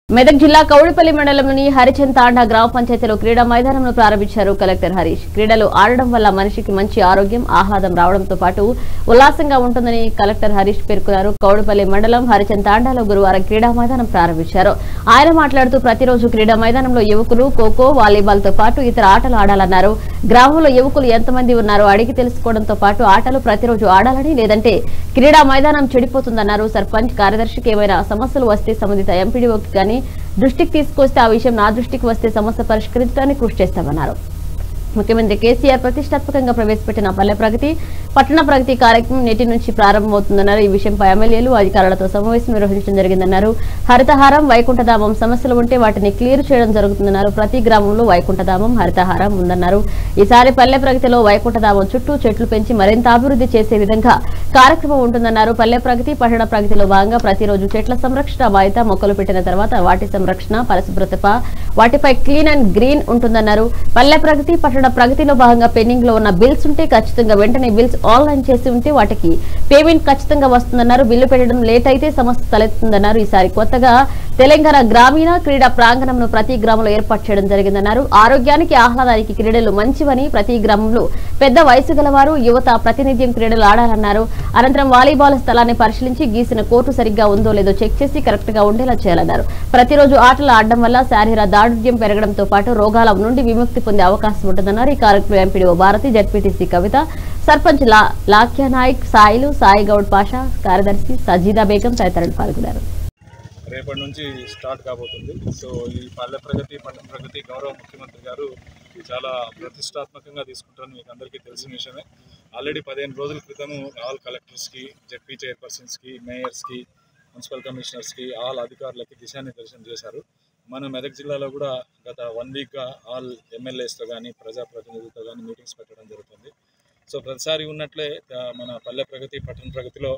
మెదక్ జిల్లా కౌడిపల్లి మండలంలోని హరిచంతాండ గ్రామ పంచాయతీలో క్రీడా మైదానంను ప్రారంభించారు కలెక్టర్ హరీష్ క్రీడలు ఆడడం వల్ల మనిషికి మంచి ఆరోగ్యం ఆహ్లాదం రావడంతో పాటు ఉల్లాసంగా ఉంటుందని కలెక్టర్ హరీష్ పేర్కొన్నారు కౌడిపల్లి మండలం హరిచంతాండలో గురువారం క్రీడా మైదానం ప్రారంభించారు ఆయన మాట్లాడుతూ ప్రతిరోజు క్రీడా మైదానంలో యువకులు ఖోఖో వాలీబాల్ తో పాటు ఇతర ఆటలు ఆడాలన్నారు గ్రామంలో యువకులు ఎంతమంది ఉన్నారో అడిగి తెలుసుకోవడంతో పాటు ఆటలు ప్రతిరోజు ఆడాలని లేదంటే క్రీడా మైదానం చెడిపోతుందన్నారు సర్పంచ్ కార్యదర్శికి ఏమైనా సమస్యలు వస్తే సంబంధిత ఎంపీడీఓకి కానీ దృష్టికి తీసుకొస్తే ఆ విషయం నా దృష్టికి వస్తే సమస్య పరిష్కరించడానికి కృషి చేస్తామన్నారు ముఖ్యమంత్రి కేసీఆర్ ప్రతిష్టాత్మకంగా ప్రవేశపెట్టిన పల్లె ప్రగతి పట్టణ ప్రగతి కార్యక్రమం నేటి నుంచి ప్రారంభమవుతుందన్నారు ఈ విషయంపై ఎమ్మెల్యేలు అధికారులతో సమావేశం నిర్వహించడం జరిగిందన్నారు హరితహారం వైకుంఠధామం సమస్యలు ఉంటే వాటిని క్లియర్ చేయడం జరుగుతుందన్నారు ప్రతి గ్రామంలో వైకుంఠధామం హరితహారం ఉందన్నారు ఈసారి పల్లె ప్రగతిలో వైకుంఠధామం చుట్టూ చెట్లు పెంచి మరింత అభివృద్ధి చేసే విధంగా కార్యక్రమం ఉంటుందన్నారు పల్లె ప్రగతి పట్టణ ప్రగతిలో భాగంగా ప్రతిరోజు చెట్ల సంరక్షణ బాధ్యత మొక్కలు పెట్టిన తర్వాత వాటి సంరక్షణ పరిశుభ్రత వాటిపై క్లీన్ అండ్ గ్రీన్ ఉంటుందన్నారు పల్లె ప్రగతి పట్టణ ప్రగతిలో భాగంగా పెండింగ్ లో ఉన్న బిల్స్ ఉంటే ఖచ్చితంగా వెంటనే బిల్స్ ఆన్లైన్ చేసి ఉంటే వాటికి పేమెంట్ ఖచ్చితంగా వస్తుందన్నారు బిల్లు పెట్టడం లేట్ అయితే సమస్య తలెత్తుందన్నారు ఈసారి కొత్తగా తెలంగాణ గ్రామీణ క్రీడా ప్రాంగణంను ప్రతి గ్రామంలో ఏర్పాటు చేయడం జరిగిందన్నారు ఆరోగ్యానికి ఆహ్లాదానికి క్రీడలు మంచివని ప్రతి గ్రామంలో పెద్ద వయసు గలవారు యువత ప్రాతినిధ్యం క్రీడలు ఆడాలన్నారు అనంతరం వాలీబాల్ స్థలాన్ని పరిశీలించి గీసిన కోర్టు సరిగ్గా ఉందో లేదో చెక్ చేసి కరెక్ట్ గా ఉండేలా చేయాలన్నారు ప్రతిరోజు ఆటలు ఆడడం వల్ల శారీర దారుఢ్యం పెరగడంతో పాటు రోగాల నుండి విముక్తి పొందే అవకాశం ఉంటుందన్నారు ఈ కార్యక్రమం ఎంపీడీఓ భారతి జడ్పీటీసీ కవిత సర్పంచ్ లా లాఖ్య నాయక్ సాయిలు సాయి గౌడ్ పాషా కార్యదర్శి సజీదా బేగం తదితరులు పాల్గొన్నారు రేపటి నుంచి స్టార్ట్ కాబోతుంది సో ఈ పల్లె ప్రగతి పట్టణ ప్రగతి గౌరవ ముఖ్యమంత్రి గారు చాలా ప్రతిష్టాత్మకంగా తీసుకుంటారని మీకు అందరికీ తెలిసిన విషయమే ఆల్రెడీ పదిహేను రోజుల క్రితం ఆల్ కలెక్టర్స్కి జెడ్పీ చైర్పర్సన్స్కి మేయర్స్కి మున్సిపల్ కమిషనర్స్కి ఆల్ అధికారులకి దిశానిర్దేశం చేశారు మన మెదక్ జిల్లాలో కూడా గత వన్ వీక్గా ఆల్ ఎమ్మెల్యేస్తో కానీ ప్రజాప్రతినిధులతో కానీ మీటింగ్స్ పెట్టడం జరుగుతుంది సో ప్రతిసారి ఉన్నట్లే ఆ, మన పల్లె ప్రగతి పట్టణ ప్రగతిలో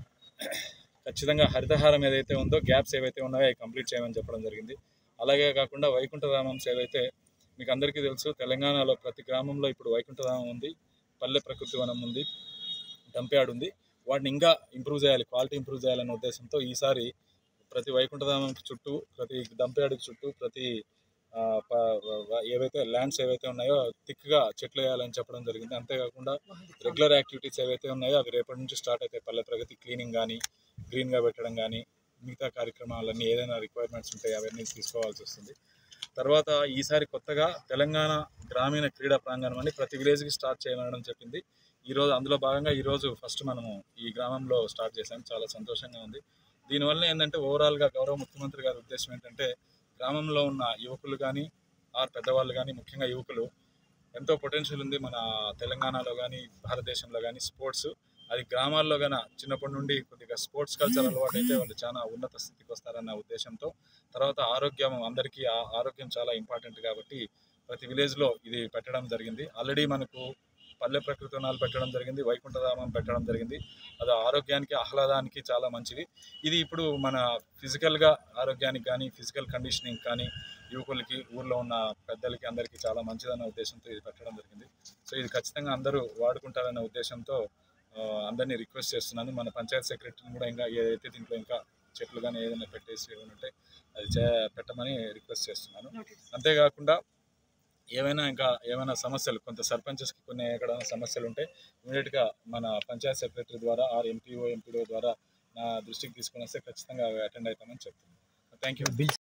ఖచ్చితంగా హరితహారం ఏదైతే ఉందో గ్యాప్స్ ఏవైతే ఉన్నాయో అవి కంప్లీట్ చేయమని చెప్పడం జరిగింది అలాగే కాకుండా వైకుంఠధామమ్స్ ఏవైతే మీకు అందరికీ తెలుసు తెలంగాణలో ప్రతి గ్రామంలో ఇప్పుడు వైకుంఠధామం ఉంది పల్లె ప్రకృతి వనం ఉంది డంప్యార్డ్ ఉంది వాటిని ఇంకా ఇంప్రూవ్ చేయాలి క్వాలిటీ ఇంప్రూవ్ చేయాలనే ఉద్దేశంతో ఈసారి ప్రతి వైకుంఠధామం చుట్టూ ప్రతి డంప్యార్డ్ చుట్టూ ప్రతి ఆ, ప- వ- ఏవైతే ల్యాండ్స్ ఏవైతే ఉన్నాయో థిక్గా చెట్లు వేయాలని చెప్పడం జరిగింది అంతేకాకుండా రెగ్యులర్ యాక్టివిటీస్ ఏవైతే ఉన్నాయో అవి రేపటి నుంచి స్టార్ట్ అవుతాయి పల్లె ప్రగతి క్లీనింగ్ కానీ గ్రీన్గా పెట్టడం కానీ మిగతా కార్యక్రమాలన్నీ ఏదైనా రిక్వైర్మెంట్స్ ఉంటాయి అవన్నీ తీసుకోవాల్సి వస్తుంది తర్వాత ఈసారి కొత్తగా తెలంగాణ గ్రామీణ క్రీడా ప్రాంగణం అని ప్రతి విలేజ్కి స్టార్ట్ చేయాలనడం చెప్పింది ఈరోజు అందులో భాగంగా ఈరోజు ఫస్ట్ మనము ఈ గ్రామంలో స్టార్ట్ చేశాం చాలా సంతోషంగా ఉంది దీనివల్ల ఏంటంటే ఓవరాల్గా గౌరవ ముఖ్యమంత్రి గారి ఉద్దేశం ఏంటంటే గ్రామంలో ఉన్న యువకులు కానీ ఆర్ పెద్దవాళ్ళు కానీ ముఖ్యంగా యువకులు ఎంతో పొటెన్షియల్ ఉంది మన తెలంగాణలో కానీ భారతదేశంలో కానీ స్పోర్ట్స్ అది గ్రామాల్లో గాన చిన్నప్పటి నుండి కొద్దిగా స్పోర్ట్స్ కల్చర్ అలవాటు అయితే వాళ్ళు చాలా ఉన్నత స్థితికి వస్తారన్న ఉద్దేశంతో తర్వాత ఆరోగ్యం అందరికీ ఆ- ఆరోగ్యం చాలా ఇంపార్టెంట్ కాబట్టి ప్రతి విలేజ్లో ఇది పెట్టడం జరిగింది ఆల్రెడీ మనకు పల్లె ప్రకృతి వనాలు పెట్టడం జరిగింది వైకుంఠధామం పెట్టడం జరిగింది అది ఆరోగ్యానికి ఆహ్లాదానికి చాలా మంచిది ఇది ఇప్పుడు మన ఫిజికల్గా ఆరోగ్యానికి కానీ ఫిజికల్ కండిషనింగ్ కానీ యువకులకి ఊర్లో ఉన్న పెద్దలకి అందరికీ చాలా మంచిదన్న ఉద్దేశంతో ఇది పెట్టడం జరిగింది సో ఇది ఖచ్చితంగా అందరూ వాడుకుంటారన్న ఉద్దేశంతో ఆ, అందరినీ రిక్వెస్ట్ చేస్తున్నాను మన పంచాయత్ సెక్రటరీని కూడా ఇంకా ఏదైతే దీంట్లో ఇంకా చెట్లు కానీ ఏదైనా పెట్టేసి ఏమైనా ఉంటే అది చే పెట్టమని రిక్వెస్ట్ చేస్తున్నాను అంతేకాకుండా ఏమైనా ఇంకా ఏమైనా సమస్యలు కొంత సర్పంచెస్కి కొన్ని ఎక్కడైనా సమస్యలు ఉంటే ఇమీడియట్గా మన పంచాయత్ సెక్రటరీ ద్వారా ఆర్ ఎంపీఓ ఎంపీడో ద్వారా నా దృష్టికి తీసుకుని వస్తే ఖచ్చితంగా అవి అటెండ్ అవుతామని చెప్తున్నాను థ్యాంక్ యూ